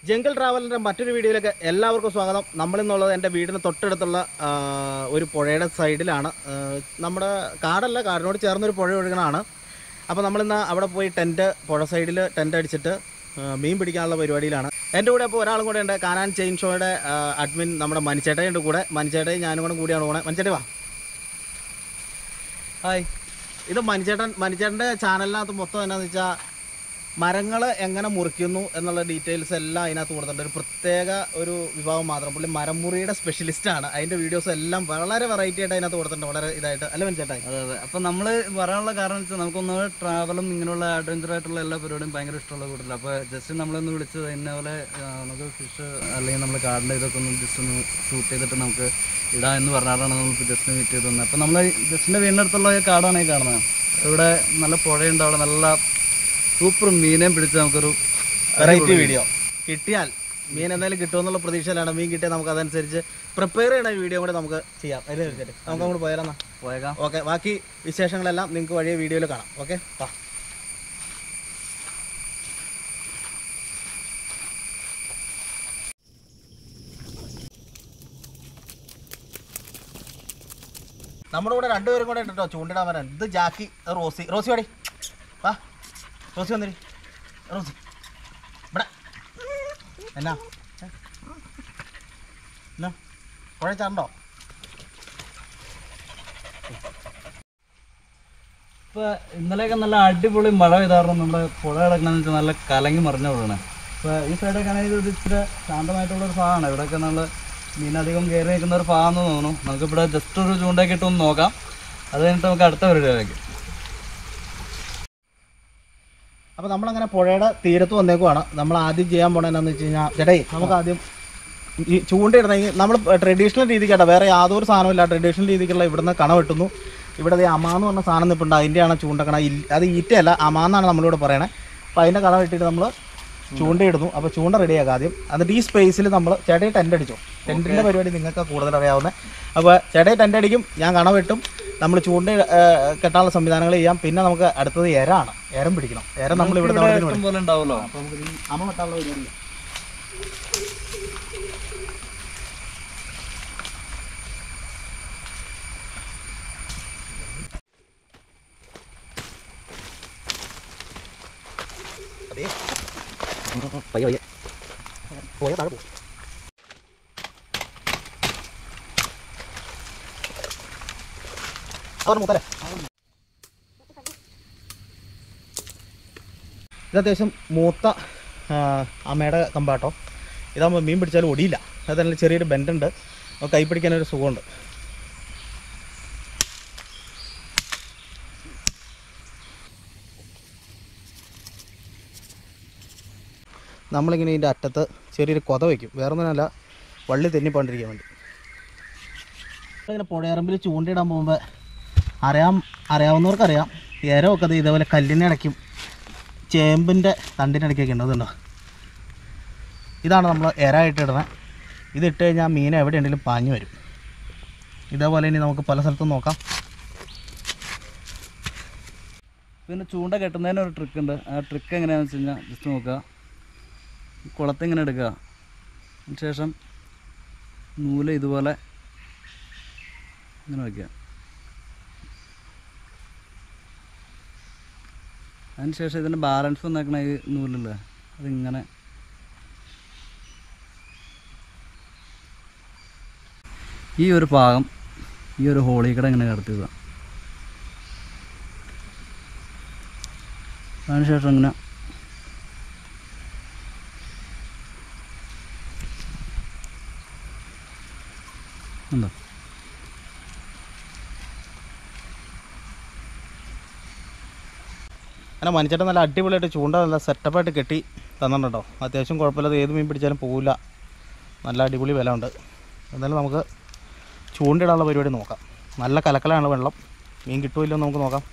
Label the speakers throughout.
Speaker 1: Jungle ട്രാവലിൻ്റെ മറ്റൊരു വീഡിയോയിലേക്ക് എല്ലാവർക്കും സ്വാഗതം നമ്മളിന്നുള്ളത് എൻ്റെ വീടിന് തൊട്ടടുത്തുള്ള ആ, ഒരു പുഴയുടെ സൈഡിലാണ് ആ, നമ്മുടെ കാടല്ല കാടിനോട് ചേർന്നൊരു പുഴ ഒഴുകണമാണ് അപ്പോൾ നമ്മളിന്ന് അവിടെ പോയി ടെൻറ്റ് പുഴ സൈഡിൽ ടെൻറ്റ് അടിച്ചിട്ട് ആ, മീൻ പിടിക്കാനുള്ള പരിപാടിയിലാണ് എൻ്റെ കൂടെ അപ്പോൾ ഒരാളും കൂടെ ഉണ്ട് കാനാൻ ചെയിൻ ഷോയുടെ ആ, അഡ്മിൻ നമ്മുടെ മനിച്ചേട്ടയുണ്ട് കൂടെ മനിച്ചേട്ടയും ഞാനും കൂടെ കൂടിയാണ് പോണേ മനിച്ചേട്ട വാ ഹായ് ഇത് മനിച്ചേട്ടൻ മനിച്ചേട്ടൻ്റെ ചാനലിനകത്ത് മൊത്തം എന്നാന്ന് വെച്ചാൽ മരങ്ങൾ എങ്ങനെ മുറിക്കുന്നു എന്നുള്ള ഡീറ്റെയിൽസ് എല്ലാം അതിനകത്ത് കൊടുത്തിട്ടുണ്ട് ഒരു പ്രത്യേക ഒരു വിഭാഗം മാത്രം പുള്ളി മരമുറിയുടെ സ്പെഷ്യലിസ്റ്റ് ആണ് അതിൻ്റെ വീഡിയോസ് എല്ലാം വളരെ വെറൈറ്റി ആയിട്ട് അതിനകത്ത് കൊടുത്തിട്ടുണ്ട് വളരെ ഇതായിട്ട് അല്ല മനിച്ചേട്ടാ
Speaker 2: അതെ അതെ അപ്പൊ നമ്മള് പറയാനുള്ള കാരണം വെച്ചാൽ നമുക്കൊന്ന് ട്രാവലും ഇങ്ങനെയുള്ള അഡ്വഞ്ചർ ആയിട്ടുള്ള എല്ലാ പരിപാടിയും ഭയങ്കര ഇഷ്ടമുള്ള കൂട്ടില്ല അപ്പൊ ജസ്റ്റ് നമ്മളൊന്ന് വിളിച്ചത് ഇന്ന പോലെ ആ, നമുക്ക് ഫിഷ് അല്ലെങ്കിൽ നമ്മൾ കാടിന്റെ ഇതൊക്കെ ഒന്ന് ജസ്റ്റ് ഒന്ന് ഷൂട്ട് ചെയ്തിട്ട് നമുക്ക് ഇടാം എന്ന് പറഞ്ഞാലാണ് നമ്മൾ ജസ്റ്റ് മീറ്റ് ചെയ്ത് വന്നത് അപ്പൊ നമ്മൾ ജസ്റ്റിന്റെ വീടിനടുത്തുള്ള ഈ കാടാണ് ഈ കാണുന്നത് ഇവിടെ നല്ല പുഴയുണ്ട് അവിടെ നല്ല സൂപ്പർ മീനെയും പിടിച്ച് നമുക്കൊരു
Speaker 1: വെറൈറ്റി വീഡിയോ കിട്ടിയാൽ മീൻ എന്തായാലും കിട്ടുമെന്നുള്ള പ്രതീക്ഷയിലാണ് മീൻ കിട്ടിയാൽ നമുക്ക് അതനുസരിച്ച് പ്രിപ്പയർ ചെയ്യണ വീഡിയോ കൂടെ നമുക്ക് ചെയ്യാം അതിൽ വെച്ചിട്ട് നമുക്ക് അങ്ങോട്ട് പോയാലെന്നാ
Speaker 2: പോയേക്കാം
Speaker 1: ഓക്കെ ബാക്കി വിശേഷങ്ങളെല്ലാം നിങ്ങൾക്ക് വഴിയ വീഡിയോയിൽ കാണാം ഓക്കെ വാ നമ്മുടെ കൂടെ രണ്ടുപേരും കൂടെ ഉണ്ട് കേട്ടോ ചൂണ്ടിടാൻ വരാൻ ഇത് ജാക്കി ഇത് റോസി റോസി വാടി വാ റോസി വന്നിരി റോസി ഇവിടെ എന്നാ ഏ? എന്നാ പുഴ ചാണ്ടോ
Speaker 2: ഇപ്പൊ ഇന്നലെയൊക്കെ നല്ല അടിപൊളി മഴ പെയ്താറുണ്ട് നമ്മുടെ പുഴ കിടക്കണമെന്ന് വെച്ചാൽ നല്ല കലങ്ങി മറിഞ്ഞ പുഴയാണ് ഇപ്പൊ ഈ സൈഡൊക്കെ ആണെങ്കിൽ ഇത് ഇച്ചിരി ശാന്തമായിട്ടുള്ള ഒരു ഭാഗമാണ് ഇവിടെയൊക്കെ നമ്മൾ മീനധികം കയറി നിൽക്കുന്ന ഒരു ഭാഗമെന്ന് തോന്നുന്നു നമുക്കിവിടെ ജസ്റ്റ് ഒരു ചൂണ്ടയൊക്കെ ഇട്ടൊന്ന് നോക്കാം അത് കഴിഞ്ഞിട്ട് നമുക്ക് അടുത്ത പരിപാടിയിലേക്ക്
Speaker 1: അപ്പോൾ നമ്മളങ്ങനെ പുഴയുടെ തീരത്ത് വന്നേക്കുവാണ് നമ്മൾ ആദ്യം ചെയ്യാൻ പോണത് എന്താണെന്ന് വെച്ച് കഴിഞ്ഞാൽ ചേട്ടേ നമുക്ക് ആദ്യം ഈ ചൂണ്ടയിടണമെങ്കിൽ നമ്മൾ ട്രഡീഷണൽ രീതിക്കാട്ടോ വേറെ യാതൊരു സാധനമില്ല ട്രഡീഷണൽ രീതിക്കുള്ള ഇവിടുന്ന് കണ വെട്ടുന്നു ഇവിടെ ദേ അമാന്ന് പറഞ്ഞ സാധനം നിൽപ്പുണ്ട് അതിൻ്റെയാണ് ചൂണ്ടക്കണ ഇൽ- അത് ഈറ്റയല്ല അമാന്നാണ് നമ്മളിവിടെ പറയണേ അപ്പോൾ അതിൻ്റെ കണ വെട്ടിയിട്ട് നമ്മൾ ചൂണ്ടയിടുന്നു അപ്പോൾ ചൂണ്ട റെഡിയാക്കാം ആദ്യം എന്നിട്ട് ഈ സ്പേസിൽ നമ്മൾ ചേട്ടയെ ടെൻ്റ് അടിച്ചോ ടെൻറ്റിൻ്റെ പരിപാടി നിങ്ങൾക്ക് കൂടുതൽ അറിയാവുന്നത് അപ്പോൾ ചേട്ടയെ ടെൻ്റ് അടിക്കും ഞാൻ കണ വെട്ടും നമ്മൾ ചൂണ്ട ഏ, കെട്ടാനുള്ള സംവിധാനങ്ങൾ ചെയ്യാം പിന്നെ നമുക്ക് അടുത്തത് എരാണ് എരം പിടിക്കണം എരം നമ്മൾ ഇവിടെ
Speaker 2: ഇവിടെ ഇഷ്ടം പോലെ ഉണ്ടാവുമല്ലോ
Speaker 1: അപ്പോൾ നമുക്ക് ഈ അമ വെട്ടാനുള്ള പരിപാടി ചെയ്യാം. അതെ. പയ്യെ പയ്യെ പോയ താഴെ പോകും അവർ മൂത്തരെ ഇത് അത്യാവശ്യം മൂത്ത ആ, അമ്മയുടെ കമ്പാട്ടോ ഇതാകുമ്പോൾ മീൻ പിടിച്ചാലും ഒടിയില്ല അത് നല്ല ചെറിയൊരു ബെൻഡുണ്ട് അപ്പോൾ കൈ പിടിക്കാനൊരു സുഖമുണ്ട് നമ്മളിങ്ങനെ ഇതിൻ്റെ അറ്റത്ത് ചെറിയൊരു കൊത വയ്ക്കും വേറെ ഒന്നുമല്ല വള്ളി തെന്നിപ്പോണ്ടിരിക്കാൻ വേണ്ടി ഇങ്ങനെ പുഴയറമ്പിൽ ചൂണ്ടയിടാൻ പോകുമ്പോൾ അറിയാം അറിയാവുന്നവർക്കറിയാം ഏരമൊക്കെ ദേ ഇതേപോലെ കല്ലിനെ അടയ്ക്കും ചേമ്പിൻ്റെ തണ്ടിൻ്റെ ഇടയ്ക്കൊക്കെ ഉണ്ട് അതുണ്ടോ ഇതാണ് നമ്മൾ എരായിട്ട് ഇടുന്നത് ഇത് ഇട്ട് കഴിഞ്ഞാൽ മീൻ എവിടെയുണ്ടെങ്കിലും പാഞ്ഞു വരും ഇതേപോലെ ഇനി നമുക്ക് പല സ്ഥലത്തും നോക്കാം
Speaker 2: പിന്നെ ചൂണ്ട കെട്ടുന്നതിന് ഒരു ട്രിക്ക് ഉണ്ട് ആ ട്രിക്ക് എങ്ങനെയാണെന്ന് വെച്ച് കഴിഞ്ഞാൽ ജസ്റ്റ് നോക്കുക ഈ കുളത്ത് ഇങ്ങനെ എടുക്കുക അതിന് ശേഷം നൂല് ഇതുപോലെ ഇങ്ങനെ വയ്ക്കുക അതിന് ശേഷം ഇതിൻ്റെ ബാലൻസ് വന്നേക്കണ ഈ നൂലില്ലേ അതിങ്ങനെ ഈ ഒരു ഭാഗം ഈ ഒരു ഹോളിൽ കൂടെ ഇങ്ങനെ കടത്തുക അതിനുശേഷം ഇങ്ങനെ ഉണ്ടോ
Speaker 1: അങ്ങനെ മനുഷ്യട്ട് നല്ല അടിപൊളിയായിട്ട് ചൂണ്ട നല്ല സെറ്റപ്പായിട്ട് കെട്ടി തന്നിട്ടുണ്ട് കേട്ടോ അത്യാവശ്യം കുഴപ്പമില്ലാതെ ഏത് മീൻ പിടിച്ചാലും പോവില്ല നല്ല അടിപൊളി വില ഉണ്ട് എന്തായാലും നമുക്ക് ചൂണ്ടയിടാനുള്ള പരിപാടി നോക്കാം നല്ല കലക്കലാണ് വെള്ളം മീൻ കിട്ടുമില്ലോ എന്ന് നമുക്ക് നോക്കാം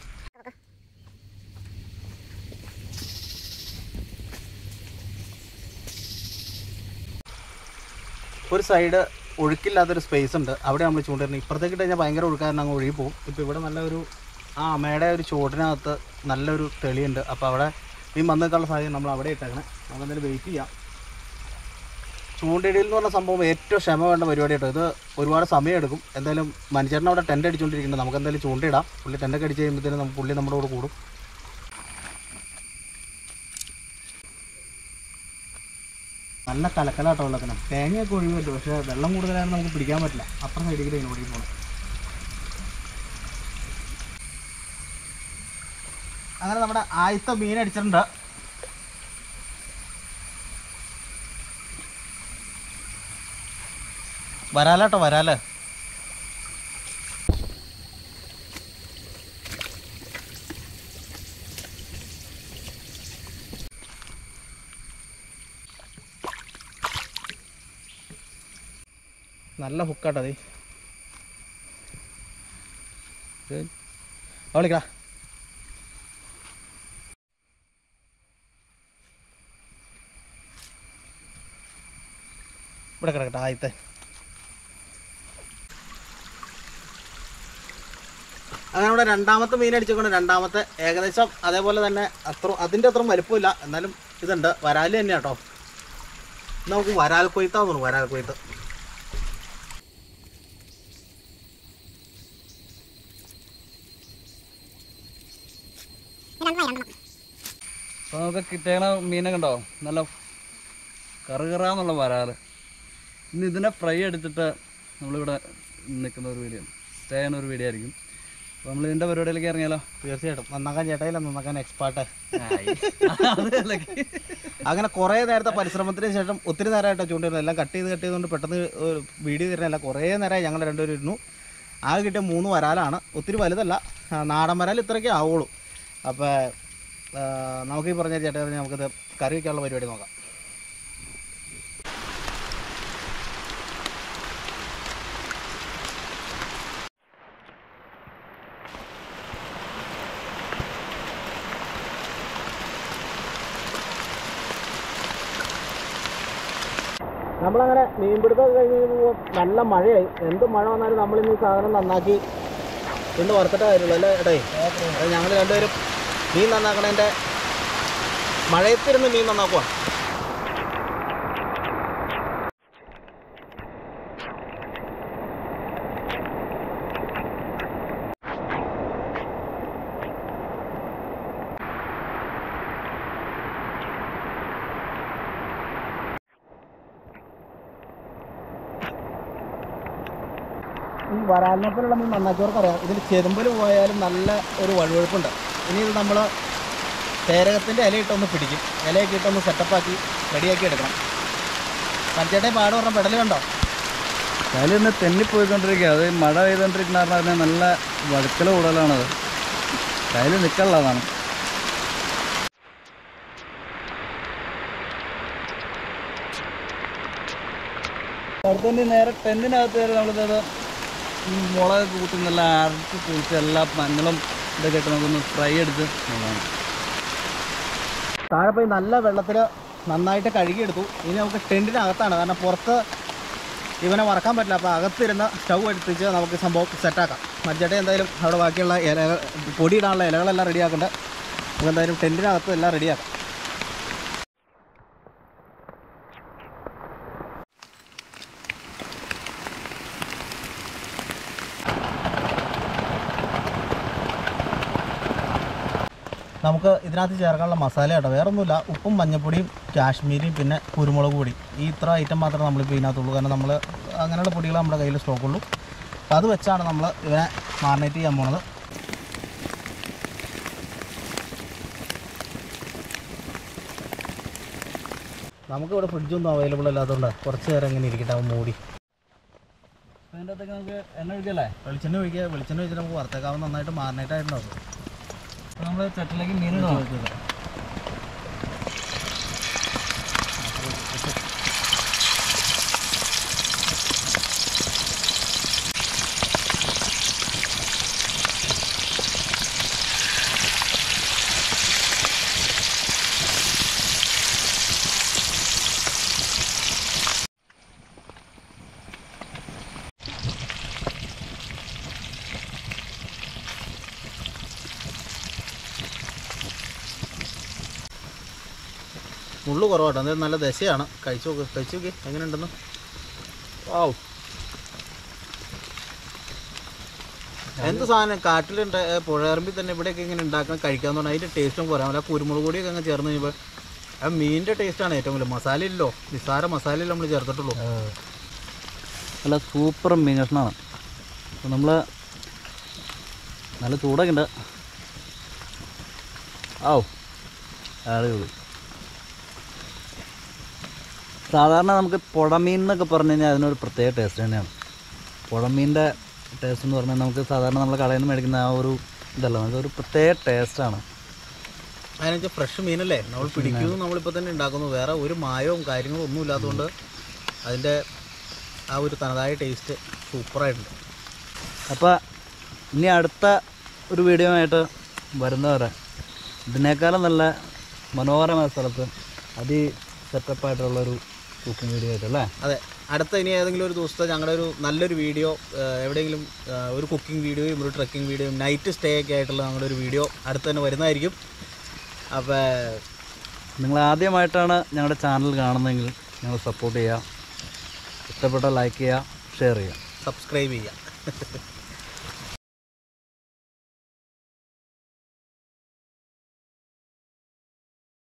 Speaker 1: ഒരു സൈഡ് ഒഴുക്കില്ലാത്തൊരു സ്പേസ് ഉണ്ട് അവിടെ നമ്മൾ ചൂണ്ടിരുന്നത് ഇപ്പുറത്തേക്ക് ഇട്ട് കഴിഞ്ഞാൽ ഭയങ്കര ഒഴുക്കാരണം അങ്ങ് ഒഴുകി പോകും ഇപ്പോൾ ഇവിടെ നല്ലൊരു ആ അമ്മയുടെ ഒരു ചുവടിനകത്ത് നല്ലൊരു തെളിയുണ്ട് അപ്പോൾ അവിടെ മീൻ വന്നേക്കാനുള്ള സാഹചര്യം നമ്മൾ അവിടെ ഇട്ടേക്കണേ നമുക്ക് എന്തായാലും വെയിറ്റ് ചെയ്യാം ചൂണ്ടയിടയിൽ എന്ന് പറഞ്ഞ സംഭവം ഏറ്റവും ക്ഷമ വേണ്ട പരിപാടി കേട്ടോ ഇത് ഒരുപാട് സമയം എടുക്കും എന്തായാലും മനുഷ്യരുടെ അവിടെ ടെൻ്റ് അടിച്ചുകൊണ്ടിരിക്കുന്നുണ്ട് നമുക്ക് എന്തായാലും ചൂണ്ടയിടാം പുള്ളി ടെൻ്റൊക്കെ അടിച്ച് കഴിയുമ്പോഴത്തേനും നമുക്ക് പുള്ളി നമ്മുടെ കൂടെ കൂടും നല്ല കലക്കലാട്ടോ വെള്ളത്തിന് തേങ്ങയൊക്കെ ഒഴിവ് പറ്റും പക്ഷേ വെള്ളം കൂടുതലായാലും നമുക്ക് പിടിക്കാൻ പറ്റില്ല അപ്പുറം സൈഡിൽ കൂടെ ഓടി പോകണം അങ്ങനെ നമ്മുടെ ആദ്യത്തെ മീൻ അടിച്ചിട്ടുണ്ട് വരാലാട്ടോ വരാല നല്ല ഹുക്കാട്ടോ അതേ വിളിക്കടാ ഇവിടെ കിടക്കട്ടെ ആദ്യത്തെ അങ്ങനെ ഇവിടെ രണ്ടാമത്തെ മീൻ അടിച്ചുകൊണ്ട് രണ്ടാമത്തെ ഏകദേശം അതേപോലെ തന്നെ അത്ര അതിൻ്റെ അത്ര വലുപ്പമില്ല എന്നാലും ഇതുണ്ട് വരാല് തന്നെ കേട്ടോ നമുക്ക് വരാൽ കൊയ്ത്താന്ന് തോന്നുന്നു വരാൽ കൊയ്ത്ത്
Speaker 2: അപ്പോൾ നമുക്ക് കിട്ടണ മീനെ കണ്ടോ നല്ല കറുകറാന്നുള്ള വരാല് ഇന്ന് ഇതിനെ ഫ്രൈ എടുത്തിട്ട് നമ്മളിവിടെ നിൽക്കുന്ന ഒരു വീഡിയോ സ്റ്റേ ചെയ്യുന്ന ഒരു വീഡിയോ ആയിരിക്കും അപ്പോൾ നമ്മൾ ഇതിൻ്റെ പരിപാടിയിലേക്ക് ഇറങ്ങിയാലോ
Speaker 1: തീർച്ചയായിട്ടും നന്നാക്കാൻ ചേട്ടായില്ല നന്നാക്കാൻ എക്സ്പാർട്ട്
Speaker 2: അതല്ലേ
Speaker 1: അങ്ങനെ കുറേ നേരത്തെ പരിശ്രമത്തിന് ശേഷം ഒത്തിരി നേരമായിട്ടോ ചൂണ്ടിരുന്നത് എല്ലാം കട്ട് ചെയ്ത് കട്ട് ചെയ്തുകൊണ്ട് പെട്ടെന്ന് ഒരു വീഡിയോ തരുന്നില്ല കുറേ നേരമായി ഞങ്ങൾ രണ്ടുപേരും ഇരുന്നു ആകെ കിട്ടിയ മൂന്ന് വരാലാണ് ഒത്തിരി വലുതല്ല ആ, നാടൻ വരാൽ ഇത്രയൊക്കെ ആവുള്ളൂ അപ്പോൾ നമുക്ക് ഈ പറഞ്ഞ ചേട്ടാ നമുക്കിത് കറി വയ്ക്കാനുള്ള പരിപാടി നോക്കാം നമ്മളങ്ങനെ മീൻപിടുത്തം കഴിഞ്ഞ് കഴിയുമ്പോൾ നല്ല മഴയായി എന്ത് മഴ വന്നാലും നമ്മളിന്ന് ഈ സാധനം നന്നാക്കി ഇന്ന് വറുത്തിട്ടേ കാര്യമുള്ളൂ അല്ലേ ഏട്ടേ ഞങ്ങൾ രണ്ടുപേരും മീൻ നന്നാക്കണതിൻ്റെ മഴയത്തിരുന്ന് മീൻ നന്നാക്കുക ഈ വരാലിനൊപ്പമുള്ള മീൻ നന്നാക്കിയവർക്ക് അറിയാം ഇതിൽ ചെതുമ്പൽ പോയാലും നല്ല ഒരു വഴുവഴുപ്പുണ്ട് ഇനി ഇത് നമ്മൾ പേരകത്തിൻ്റെ ഇലയിട്ടൊന്ന് പിടിക്കും ഇലയൊക്കെ ഇട്ടൊന്ന് സെറ്റപ്പാക്കി റെഡിയാക്കി എടുക്കണം പഞ്ചേട്ടെ പാട് പറഞ്ഞ പെടൽ കണ്ടോ
Speaker 2: കയ്യിൽ നിന്ന് തെന്നിപ്പോയിക്കൊണ്ടിരിക്കുക അത് മഴ പെയ്തുകൊണ്ടിരിക്കുന്ന കാരണം അതിന് നല്ല വഴുക്കല കൂടുതലാണത് കയ്യിൽ നിൽക്കാനുള്ളതാണ് അടുത്ത് തന്നെ നേരെ ടെൻറ്റിനകത്ത് കയറി നമ്മളിത് ഈ മുളക് കൂട്ടി നല്ല അരച്ച് കുഴിച്ച് എല്ലാ മഞ്ഞളും ഇതൊക്കെ ഇട്ട് നമുക്കൊന്ന് ഫ്രൈ എടുത്ത് നോക്കാം
Speaker 1: താഴെ പോയി നല്ല വെള്ളത്തിൽ നന്നായിട്ട് കഴുകിയെടുത്തു ഇനി നമുക്ക് ടെൻറ്റിനകത്താണ് കാരണം പുറത്ത് ഇവനെ വറക്കാൻ പറ്റില്ല അപ്പോൾ അകത്തിരുന്ന് സ്റ്റൗ എടുത്തിച്ച് നമുക്ക് സംഭവം സെറ്റാക്കാം മജ്ജട്ടെ എന്തായാലും അവിടെ ബാക്കിയുള്ള ഇലകൾ പൊടിയിടാനുള്ള ഇലകളെല്ലാം റെഡിയാക്കണ്ട നമുക്ക് എന്തായാലും ടെൻറ്റിനകത്ത് എല്ലാം റെഡിയാക്കാം നമുക്ക് ഇതിനകത്ത് ചേർക്കാനുള്ള മസാല കേട്ടോ വേറെ ഒന്നുമില്ല ഉപ്പും മഞ്ഞപ്പൊടിയും കാശ്മീരിയും പിന്നെ കുരുമുളക് പൊടി ഈ ഇത്ര ഐറ്റം മാത്രമേ നമ്മളിപ്പോൾ ഇതിനകത്തുള്ളൂ കാരണം നമ്മൾ അങ്ങനെയുള്ള പൊടികൾ നമ്മുടെ കയ്യിൽ സ്റ്റോക്കുള്ളൂ അപ്പോൾ അത് വെച്ചാണ് നമ്മൾ ഇവനെ മാറിനേറ്റ് ചെയ്യാൻ പോണത് നമുക്കിവിടെ ഫ്രിഡ്ജൊന്നും അവൈലബിൾ അല്ലാത്തതുകൊണ്ട് കുറച്ച് നേരം ഇങ്ങനെ ഇരിക്കട്ടെ അവൻ മൂടി
Speaker 2: അതിൻ്റെ അകത്തേക്ക് നമുക്ക് എണ്ണ ഒഴിക്കല്ലേ
Speaker 1: വെളിച്ചെണ്ണ ഒഴിക്കുക വെളിച്ചെണ്ണ ഒഴിച്ചിട്ട് നമുക്ക് വറുത്തേക്കാവുന്ന നന്നായിട്ട് മാറിനേറ്റ് ആയിട്ടുണ്ടാവും
Speaker 2: നമ്മൾ ചട്ടിലേക്ക് മീനിടണം
Speaker 1: മുള്ളു കുറവാട്ടോ അതായത് നല്ല ദശയാണ് കഴിച്ചു നോക്ക് കഴിച്ചു നോക്കി എങ്ങനെയുണ്ടെന്ന് വാവ് എന്ത് സാധനം കാട്ടിലുണ്ട് പുഴയറമ്പിൽ തന്നെ ഇവിടെയൊക്കെ ഇങ്ങനെ ഉണ്ടാക്കണം കഴിക്കാന്ന് പറഞ്ഞാൽ അതിൻ്റെ ടേസ്റ്റും പറയാൻ പറ്റില്ല കുരുമുളക് പൊടിയൊക്കെ അങ്ങ് ചേർന്ന് കഴിയുമ്പോൾ ആ മീനിൻ്റെ ടേസ്റ്റാണ് ഏറ്റവും കൂടുതൽ മസാല ഇല്ലല്ലോ നിസ്സാര മസാലയിൽ നമ്മൾ ചേർത്തിട്ടുള്ളൂ
Speaker 2: നല്ല സൂപ്പർ മീൻ കഷ്ണമാണ് അപ്പോൾ നമ്മൾ നല്ല ചൂടൊക്കെ ഉണ്ട് ആവു അടിപൊളി സാധാരണ നമുക്ക് പുഴമീൻ എന്നൊക്കെ പറഞ്ഞു കഴിഞ്ഞാൽ അതിനൊരു പ്രത്യേക ടേസ്റ്റ് തന്നെയാണ് പുഴമീൻ്റെ ടേസ്റ്റ് എന്ന് പറഞ്ഞാൽ നമുക്ക് സാധാരണ നമ്മൾ കടയിൽ നിന്ന് മേടിക്കുന്ന ആ ഒരു ഇതല്ല നമുക്ക് ഒരു പ്രത്യേക ടേസ്റ്റാണ്
Speaker 1: അതിനൊക്കെ ഫ്രഷ് മീനല്ലേ നമ്മൾ പിടിക്കുന്നു നമ്മളിപ്പോൾ തന്നെ ഉണ്ടാക്കുന്നു വേറെ ഒരു മായവും കാര്യങ്ങളും ഒന്നും ഇല്ലാത്തതുകൊണ്ട് അതിൻ്റെ ആ ഒരു തനതായ ടേസ്റ്റ് സൂപ്പറായിട്ടുണ്ട്
Speaker 2: അപ്പോൾ ഇനി അടുത്ത ഒരു വീഡിയോ ആയിട്ട് വരുന്നവരെ ഇതിനേക്കാളും നല്ല മനോഹരമായ സ്ഥലത്ത് അതി സെറ്റപ്പായിട്ടുള്ളൊരു കുക്കിംഗ് വീഡിയോ ആയിട്ട് അല്ലേ
Speaker 1: അതെ അടുത്ത ഇനി ഏതെങ്കിലും ഒരു ദിവസത്തെ ഞങ്ങളുടെ ഒരു നല്ലൊരു വീഡിയോ എവിടെയെങ്കിലും ആ, ഒരു കുക്കിംഗ് വീഡിയോയും ഒരു ട്രക്കിംഗ് വീഡിയോയും നൈറ്റ് സ്റ്റേ ഒക്കെ ആയിട്ടുള്ള ഞങ്ങളുടെ ഒരു വീഡിയോ അടുത്ത് തന്നെ വരുന്നതായിരിക്കും അപ്പോൾ
Speaker 2: നിങ്ങൾ ആദ്യമായിട്ടാണ് ഞങ്ങളുടെ ചാനൽ കാണുന്നതെങ്കിൽ ഞങ്ങൾ സപ്പോർട്ട് ചെയ്യുക ഇഷ്ടപ്പെട്ട ലൈക്ക് ചെയ്യുക ഷെയർ ചെയ്യുക
Speaker 1: സബ്സ്ക്രൈബ് ചെയ്യുക